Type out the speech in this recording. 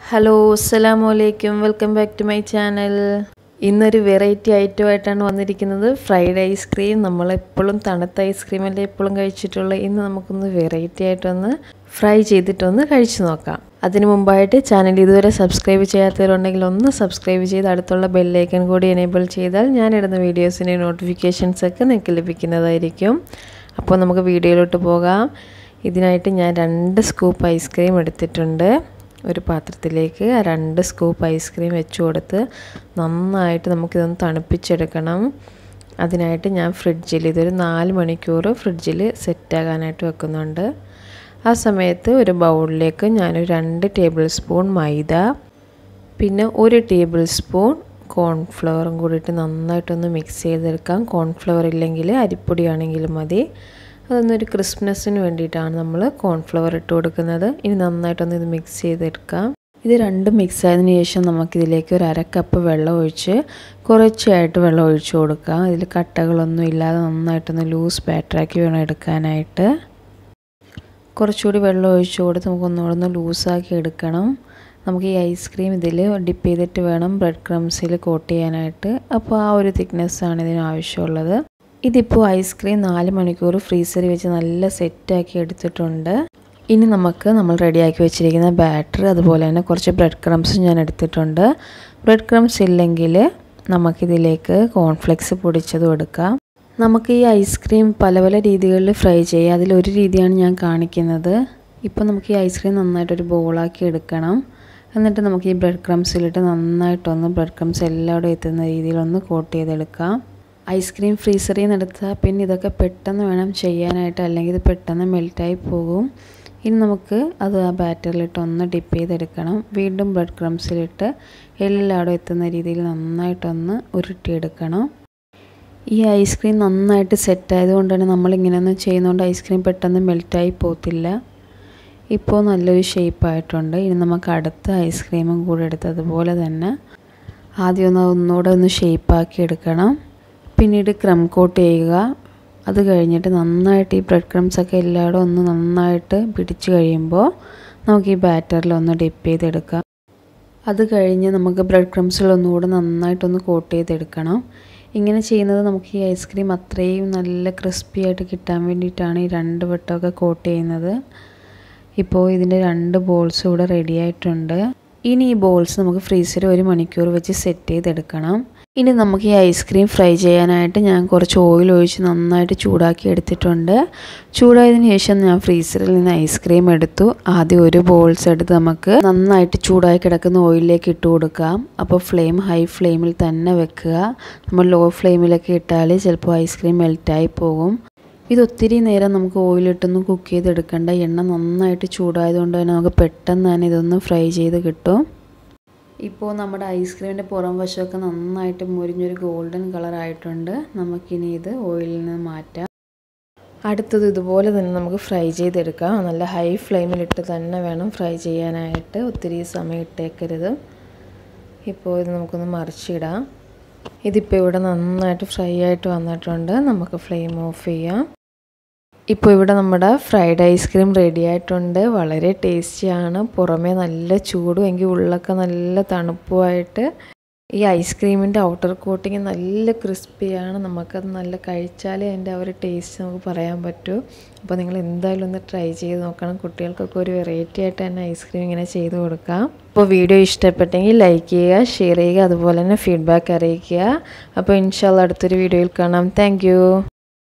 hello അസ്സലാമു അലൈക്കും welcome back to my channel ഇന്നൊരു വെറൈറ്റി ഐറ്റമായിട്ടാണ് വന്നിരിക്കുന്നത് ഫ്രൈഡ് ഐസ്ക്രീം നമ്മളെപ്പോഴും തണുത്ത ഐസ്ക്രീം അല്ലേ എപ്പോഴും കഴിച്ചിട്ടുള്ള ഇന്ന് നമുക്കൊന്ന് വെറൈറ്റി ആയിട്ടൊന്ന് ഫ്രൈ ചെയ്തിട്ടൊന്ന് കഴിച്ചു നോക്കാം അതിനു മുമ്പായിട്ട് ചാനൽ ഇതുവരെ സബ്സ്ക്രൈബ് ചെയ്യാത്തവരുണ്ടെങ്കിൽ ഒന്ന് സബ്സ്ക്രൈബ് ചെയ്ത് അടുത്തുള്ള ബെല്ലൈക്കൺ കൂടി എനേബിൾ ചെയ്താൽ ഞാനിടുന്ന വീഡിയോസിൻ്റെ നോട്ടിഫിക്കേഷൻസ് ഒക്കെ നിങ്ങൾക്ക് ലഭിക്കുന്നതായിരിക്കും അപ്പോൾ നമുക്ക് വീഡിയോയിലോട്ട് പോകാം ഇതിനായിട്ട് ഞാൻ രണ്ട് സ്കൂപ്പ് ഐസ്ക്രീം എടുത്തിട്ടുണ്ട് ഒരു പാത്രത്തിലേക്ക് ആ രണ്ട് സ്കൂപ്പ് ഐസ്ക്രീം വെച്ച് കൊടുത്ത് നന്നായിട്ട് നമുക്കിതൊന്ന് തണുപ്പിച്ചെടുക്കണം അതിനായിട്ട് ഞാൻ ഫ്രിഡ്ജിൽ ഇതൊരു നാല് മണിക്കൂർ ഫ്രിഡ്ജിൽ സെറ്റാകാനായിട്ട് വെക്കുന്നുണ്ട് ആ സമയത്ത് ഒരു ബൗളിലേക്ക് ഞാനൊരു രണ്ട് ടേബിൾ സ്പൂൺ മൈദ പിന്നെ ഒരു ടേബിൾ സ്പൂൺ കോൺഫ്ലവറും കൂടിയിട്ട് നന്നായിട്ടൊന്ന് മിക്സ് ചെയ്തെടുക്കാം കോൺഫ്ലവർ ഇല്ലെങ്കിൽ അരിപ്പൊടിയാണെങ്കിലും മതി അതൊന്നൊരു ക്രിസ്പ്നെസ്സിന് വേണ്ടിയിട്ടാണ് നമ്മൾ കോൺഫ്ലവർ ഇട്ട് കൊടുക്കുന്നത് ഇനി നന്നായിട്ടൊന്ന് ഇത് മിക്സ് ചെയ്തെടുക്കാം ഇത് രണ്ടും മിക്സ് ആയതിനു ശേഷം നമുക്കിതിലേക്ക് ഒരു അര കപ്പ് വെള്ളം ഒഴിച്ച് കുറച്ചായിട്ട് വെള്ളം ഒഴിച്ചു കൊടുക്കാം ഇതിൽ കട്ടകളൊന്നും ഇല്ലാതെ നന്നായിട്ടൊന്ന് ലൂസ് ബാറ്ററാക്കി വേണം എടുക്കാനായിട്ട് കുറച്ചുകൂടി വെള്ളം ഒഴിച്ചു കൊടുത്ത് നമുക്ക് ഒന്നുകൂടെ ഒന്ന് ലൂസാക്കി എടുക്കണം നമുക്ക് ഈ ഐസ്ക്രീം ഇതിൽ ഡിപ്പ് ചെയ്തിട്ട് വേണം ബ്രെഡ് ക്രംസിൽ കോട്ട് ചെയ്യാനായിട്ട് അപ്പോൾ ആ ഒരു തിക്നെസ്സാണ് ഇതിന് ആവശ്യമുള്ളത് ഇതിപ്പോൾ ഐസ്ക്രീം നാല് മണിക്കൂർ ഫ്രീസറിൽ വെച്ച് നല്ല സെറ്റാക്കി എടുത്തിട്ടുണ്ട് ഇനി നമുക്ക് നമ്മൾ റെഡിയാക്കി വെച്ചിരിക്കുന്ന ബാറ്റർ അതുപോലെ തന്നെ കുറച്ച് ബ്രെഡ് ക്രംസ് ഞാൻ എടുത്തിട്ടുണ്ട് ബ്രെഡ് ക്രംസ് ഇല്ലെങ്കിൽ നമുക്കിതിലേക്ക് കോൺഫ്ലെക്സ് പൊടിച്ചതും എടുക്കാം നമുക്ക് ഈ ഐസ്ക്രീം പല പല രീതികളിൽ ഫ്രൈ ചെയ്യാം അതിലൊരു രീതിയാണ് ഞാൻ കാണിക്കുന്നത് ഇപ്പോൾ നമുക്ക് ഈ ഐസ്ക്രീം നന്നായിട്ടൊരു ബോളാക്കി എടുക്കണം എന്നിട്ട് നമുക്ക് ഈ ബ്രെഡ് ക്രംസിലിട്ട് നന്നായിട്ടൊന്ന് ബ്രെഡ് ക്രംസ് എല്ലായിടും എത്തുന്ന രീതിയിലൊന്ന് കോട്ട് ചെയ്തെടുക്കാം ഐസ്ക്രീം ഫ്രീസറിൽ നിന്ന് എടുത്താൽ പിന്നെ ഇതൊക്കെ പെട്ടെന്ന് വേണം ചെയ്യാനായിട്ട് അല്ലെങ്കിൽ ഇത് പെട്ടെന്ന് മെൽറ്റായി പോകും ഇനി നമുക്ക് അത് ആ ബാറ്ററിലിട്ട് ഒന്ന് ഡിപ്പ് ചെയ്തെടുക്കണം വീണ്ടും ബ്രെഡ് ക്രംസിലിട്ട് എല്ലായിടും എത്തുന്ന രീതിയിൽ നന്നായിട്ടൊന്ന് ഉരുട്ടിയെടുക്കണം ഈ ഐസ്ക്രീം നന്നായിട്ട് സെറ്റായതുകൊണ്ട് തന്നെ നമ്മളിങ്ങനെയൊന്നും ചെയ്യുന്നതുകൊണ്ട് ഐസ്ക്രീം പെട്ടെന്ന് മെൽറ്റായി പോകത്തില്ല ഇപ്പോൾ നല്ലൊരു ഷേപ്പായിട്ടുണ്ട് ഇനി നമുക്ക് അടുത്ത ഐസ്ക്രീമും കൂടെ എടുത്ത് അതുപോലെ തന്നെ ആദ്യം ഒന്ന് ഒന്നുകൂടെ ഒന്ന് ഷേപ്പാക്കി എടുക്കണം പിന്നീട് ക്രം കോട്ട് ചെയ്യുക അത് കഴിഞ്ഞിട്ട് നന്നായിട്ട് ഈ ബ്രെഡ് ക്രംസ് ഒക്കെ എല്ലായിടും ഒന്ന് നന്നായിട്ട് പിടിച്ച് കഴിയുമ്പോൾ നമുക്ക് ഈ ബാറ്ററിൽ ഒന്ന് ഡിപ്പ് ചെയ്തെടുക്കാം അത് കഴിഞ്ഞ് നമുക്ക് ബ്രെഡ് ക്രംസിൽ ഒന്നുകൂടെ നന്നായിട്ടൊന്ന് കോട്ട് ചെയ്തെടുക്കണം ഇങ്ങനെ ചെയ്യുന്നത് നമുക്ക് ഈ ഐസ്ക്രീം അത്രയും നല്ല ക്രിസ്പി ആയിട്ട് കിട്ടാൻ വേണ്ടിയിട്ടാണ് ഈ രണ്ട് വട്ടമൊക്കെ കോട്ട് ചെയ്യുന്നത് ഇപ്പോൾ ഇതിൻ്റെ രണ്ട് ബോൾസ് ഇവിടെ റെഡി ആയിട്ടുണ്ട് ഇനി ഈ ബോൾസ് നമുക്ക് ഫ്രീസറിൽ ഒരു മണിക്കൂർ വെച്ച് സെറ്റ് ചെയ്തെടുക്കണം ഇനി നമുക്ക് ഈ ഐസ്ക്രീം ഫ്രൈ ചെയ്യാനായിട്ട് ഞാൻ കുറച്ച് ഓയിൽ ഒഴിച്ച് നന്നായിട്ട് ചൂടാക്കി എടുത്തിട്ടുണ്ട് ചൂടായതിനു ശേഷം ഞാൻ ഫ്രീസറിൽ നിന്ന് ഐസ്ക്രീം എടുത്തു ആദ്യം ഒരു ബോൾസ് എടുത്ത് നമുക്ക് നന്നായിട്ട് ചൂടായി കിടക്കുന്ന ഓയിലിലേക്ക് ഇട്ട് കൊടുക്കാം അപ്പോൾ ഫ്ലെയിം ഹൈ ഫ്ലെയിമിൽ തന്നെ വെക്കുക നമ്മൾ ലോ ഫ്ലെയിമിലൊക്കെ ഇട്ടാൽ ചിലപ്പോൾ ഐസ്ക്രീം മെൽറ്റായി പോകും ഇത് ഒത്തിരി നേരം നമുക്ക് ഓയിലിട്ടൊന്നും കുക്ക് ചെയ്തെടുക്കേണ്ട എണ്ണ നന്നായിട്ട് ചൂടായതുകൊണ്ട് തന്നെ നമുക്ക് പെട്ടെന്ന് തന്നെ ഇതൊന്ന് ഫ്രൈ ചെയ്ത് കിട്ടും ഇപ്പോൾ നമ്മുടെ ഐസ്ക്രീമിൻ്റെ പുറം വശമൊക്കെ നന്നായിട്ട് മുരിഞ്ഞൊരു ഗോൾഡൻ കളറായിട്ടുണ്ട് നമുക്കിനി ഇത് ഓയിലിൽ നിന്ന് മാറ്റാം അടുത്തത് ഇതുപോലെ തന്നെ നമുക്ക് ഫ്രൈ ചെയ്തെടുക്കാം നല്ല ഹൈ ഫ്ലെയിമിലിട്ട് തന്നെ വേണം ഫ്രൈ ചെയ്യാനായിട്ട് ഒത്തിരി സമയം ഇട്ടേക്കരുത് ഇപ്പോൾ ഇത് നമുക്കൊന്ന് മറിച്ചിടാം ഇതിപ്പോൾ ഇവിടെ നന്നായിട്ട് ഫ്രൈ ആയിട്ട് വന്നിട്ടുണ്ട് നമുക്ക് ഫ്ലെയിം ഓഫ് ചെയ്യാം ഇപ്പോൾ ഇവിടെ നമ്മുടെ ഫ്രൈഡ് ഐസ്ക്രീം റെഡി ആയിട്ടുണ്ട് വളരെ ടേസ്റ്റിയാണ് പുറമേ നല്ല ചൂടും എങ്കിൽ ഉള്ളൊക്കെ നല്ല തണുപ്പുമായിട്ട് ഈ ഐസ്ക്രീമിൻ്റെ ഔട്ടർ കോട്ടിങ് നല്ല ക്രിസ്പിയാണ് നമുക്കത് നല്ല കഴിച്ചാലേ അതിൻ്റെ ആ ഒരു ടേസ്റ്റ് നമുക്ക് പറയാൻ പറ്റൂ അപ്പോൾ നിങ്ങൾ എന്തായാലും ഒന്ന് ട്രൈ ചെയ്ത് നോക്കണം കുട്ടികൾക്കൊക്കെ ഒരു വെറൈറ്റി ആയിട്ട് തന്നെ ഐസ്ക്രീം ഇങ്ങനെ ചെയ്ത് കൊടുക്കാം അപ്പോൾ വീഡിയോ ഇഷ്ടപ്പെട്ടെങ്കിൽ ലൈക്ക് ചെയ്യുക ഷെയർ ചെയ്യുക അതുപോലെ തന്നെ ഫീഡ്ബാക്ക് അറിയിക്കുക അപ്പോൾ ഇൻഷാല്ല അടുത്തൊരു വീഡിയോയിൽ കാണാം താങ്ക്